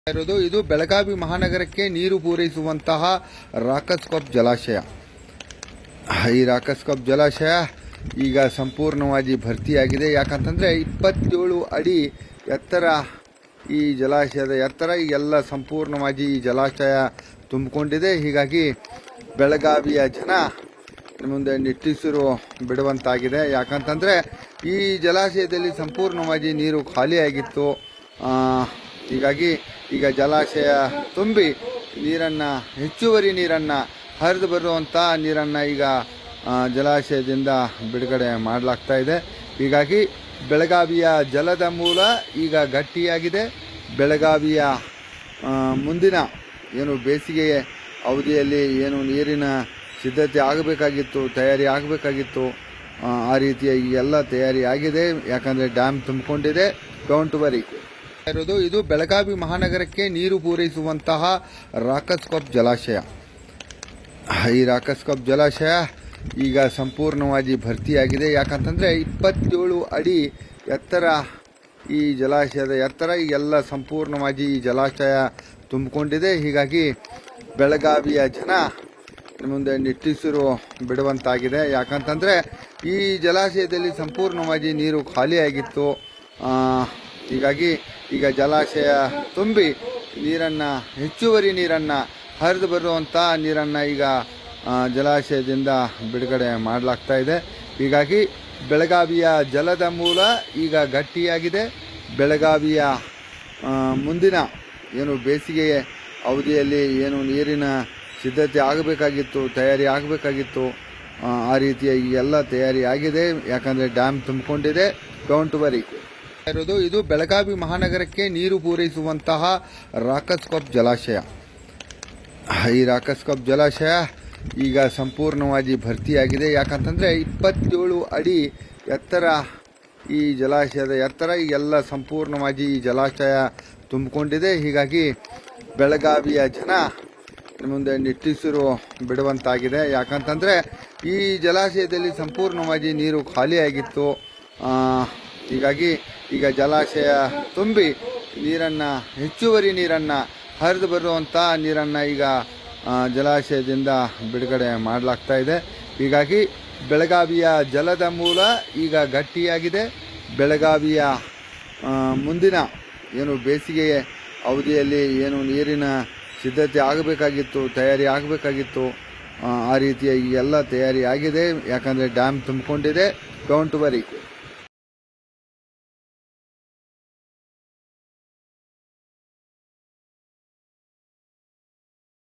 ಇರೋದು ಇದು ಬೆಳಗಾವಿ ಮಹಾನಗರಕ್ಕೆ ನೀರು ಪೂರೈಸುವಂತಹ ರಾಕಸ್ಕಾಪ್ ಜಲಾಶಯ ಈ ರಾಕಸ್ಕಾಪ್ ಜಲಾಶಯ ಈಗ ಸಂಪೂರ್ಣವಾಗಿ ಭರ್ತಿಯಾಗಿದೆ ಯಾಕಂತಂದ್ರೆ ಇಪ್ಪತ್ತೇಳು ಅಡಿ ಎತ್ತರ ಈ ಜಲಾಶಯದ ಎತ್ತರ ಈಗೆಲ್ಲ ಸಂಪೂರ್ಣವಾಗಿ ಈ ಜಲಾಶಯ ತುಂಬಿಕೊಂಡಿದೆ ಹೀಗಾಗಿ ಬೆಳಗಾವಿಯ ಜನ ಮುಂದೆ ನಿಟ್ಟುಸಿರು ಬಿಡುವಂತಾಗಿದೆ ಯಾಕಂತಂದ್ರೆ ಈ ಜಲಾಶಯದಲ್ಲಿ ಸಂಪೂರ್ಣವಾಗಿ ನೀರು ಖಾಲಿಯಾಗಿತ್ತು ಆ, ಹೀಗಾಗಿ ಈಗ ಜಲಾಶಯ ತುಂಬಿ ನೀರನ್ನ ಹೆಚ್ಚುವರಿ ನೀರನ್ನ ಹರಿದು ಬರುವಂತ ನೀರನ್ನ ಈಗ ಆ, ಜಲಾಶಯದಿಂದ ಬಿಡುಗಡೆ ಮಾಡಲಾಗ್ತಾ ಇದೆ ಹೀಗಾಗಿ ಬೆಳಗಾವಿಯ ಜಲದ ಮೂಲ ಈಗ ಗಟ್ಟಿಯಾಗಿದೆ ಬೆಳಗಾವಿಯ ಆ, ಮುಂದಿನ ಏನು ಬೇಸಿಗೆ ಅವಧಿಯಲ್ಲಿ ಏನು ನೀರಿನ ಸಿದ್ಧತೆ ಆಗಬೇಕಾಗಿತ್ತು ತಯಾರಿ ಆಗಬೇಕಾಗಿತ್ತು ಆ, ಆ ರೀತಿಯ ಈ ಎಲ್ಲ ತಯಾರಿ ಆಗಿದೆ ಯಾಕಂದ್ರೆ ಡ್ಯಾಮ್ ತುಂಬಿಕೊಂಡಿದೆ ಡೋಂಟ್ ವರಿ ಇರೋದು ಇದು ಬೆಳಗಾವಿ ಮಹಾನಗರಕ್ಕೆ ನೀರು ಪೂರೈಸುವಂತಹ ರಾಕಸ್ಕಾಪ್ ಜಲಾಶಯ ಈ ರಾಕಸ್ಕಾಪ್ ಜಲಾಶಯ ಈಗ ಸಂಪೂರ್ಣವಾಗಿ ಭರ್ತಿಯಾಗಿದೆ ಯಾಕಂತಂದ್ರೆ ಇಪ್ಪತ್ತೇಳು ಅಡಿ ಎತ್ತರ ಈ ಜಲಾಶಯದ ಎತ್ತರ ಈಗೆಲ್ಲ ಸಂಪೂರ್ಣವಾಗಿ ಈ ಜಲಾಶಯ ತುಂಬಿಕೊಂಡಿದೆ ಹೀಗಾಗಿ ಬೆಳಗಾವಿಯ ಜನ ಮುಂದೆ ನಿಟ್ಟುಸಿರು ಬಿಡುವಂತಾಗಿದೆ ಯಾಕಂತಂದ್ರೆ ಈ ಜಲಾಶಯದಲ್ಲಿ ಸಂಪೂರ್ಣವಾಗಿ ನೀರು ಖಾಲಿಯಾಗಿತ್ತು ಆ, ಹೀಗಾಗಿ ಈಗ ಜಲಾಶಯ ತುಂಬಿ ನೀರನ್ನ ಹೆಚ್ಚುವರಿ ನೀರನ್ನ ಹರಿದು ಬರುವಂತ ನೀರನ್ನ ಈಗ ಆ, ಜಲಾಶಯದಿಂದ ಬಿಡುಗಡೆ ಮಾಡಲಾಗ್ತಾ ಇದೆ ಹೀಗಾಗಿ ಬೆಳಗಾವಿಯ ಜಲದ ಮೂಲ ಈಗ ಗಟ್ಟಿಯಾಗಿದೆ ಬೆಳಗಾವಿಯ ಆ, ಮುಂದಿನ ಏನು ಬೇಸಿಗೆ ಅವಧಿಯಲ್ಲಿ ಏನು ನೀರಿನ ಸಿದ್ಧತೆ ಆಗಬೇಕಾಗಿತ್ತು ತಯಾರಿ ಆಗಬೇಕಾಗಿತ್ತು ಆ, ಆ ರೀತಿಯ ಈ ಎಲ್ಲ ತಯಾರಿ ಆಗಿದೆ ಯಾಕಂದ್ರೆ ಡ್ಯಾಮ್ ತುಂಬಿಕೊಂಡಿದೆ ಡೋಂಟ್ ವರಿ ಇರೋದು ಇದು ಬೆಳಗಾವಿ ಮಹಾನಗರಕ್ಕೆ ನೀರು ಪೂರೈಸುವಂತಹ ರಾಕಸ್ಕಾಪ್ ಜಲಾಶಯ ಈ ರಾಕಸ್ಕಾಪ್ ಜಲಾಶಯ ಈಗ ಸಂಪೂರ್ಣವಾಗಿ ಭರ್ತಿಯಾಗಿದೆ ಯಾಕಂತಂದ್ರೆ ಇಪ್ಪತ್ತೇಳು ಅಡಿ ಎತ್ತರ ಈ ಜಲಾಶಯದ ಎತ್ತರ ಈಗೆಲ್ಲ ಸಂಪೂರ್ಣವಾಗಿ ಈ ಜಲಾಶಯ ತುಂಬಿಕೊಂಡಿದೆ ಹೀಗಾಗಿ ಬೆಳಗಾವಿಯ ಜನ ಮುಂದೆ ನಿಟ್ಟುಸಿರು ಬಿಡುವಂತಾಗಿದೆ ಯಾಕಂತಂದ್ರೆ ಈ ಜಲಾಶಯದಲ್ಲಿ ಸಂಪೂರ್ಣವಾಗಿ ನೀರು ಖಾಲಿಯಾಗಿತ್ತು ಆ, ಹೀಗಾಗಿ ಈಗ ಜಲಾಶಯ ತುಂಬಿ ನೀರನ್ನ ಹೆಚ್ಚುವರಿ ನೀರನ್ನ ಹರಿದು ಬರುವಂತ ನೀರನ್ನ ಈಗ ಆ, ಜಲಾಶಯದಿಂದ ಬಿಡುಗಡೆ ಮಾಡಲಾಗ್ತಾ ಇದೆ ಹೀಗಾಗಿ ಬೆಳಗಾವಿಯ ಜಲದ ಮೂಲ ಈಗ ಗಟ್ಟಿಯಾಗಿದೆ ಬೆಳಗಾವಿಯ ಆ, ಮುಂದಿನ ಏನು ಬೇಸಿಗೆ ಅವಧಿಯಲ್ಲಿ ಏನು ನೀರಿನ ಸಿದ್ಧತೆ ಆಗಬೇಕಾಗಿತ್ತು ತಯಾರಿ ಆಗಬೇಕಾಗಿತ್ತು ಆ, ಆ ರೀತಿಯ ಈ ಎಲ್ಲ ತಯಾರಿ ಆಗಿದೆ ಯಾಕಂದ್ರೆ ಡ್ಯಾಮ್ ತುಂಬಿಕೊಂಡಿದೆ ಡೋಂಟ್ ವರಿ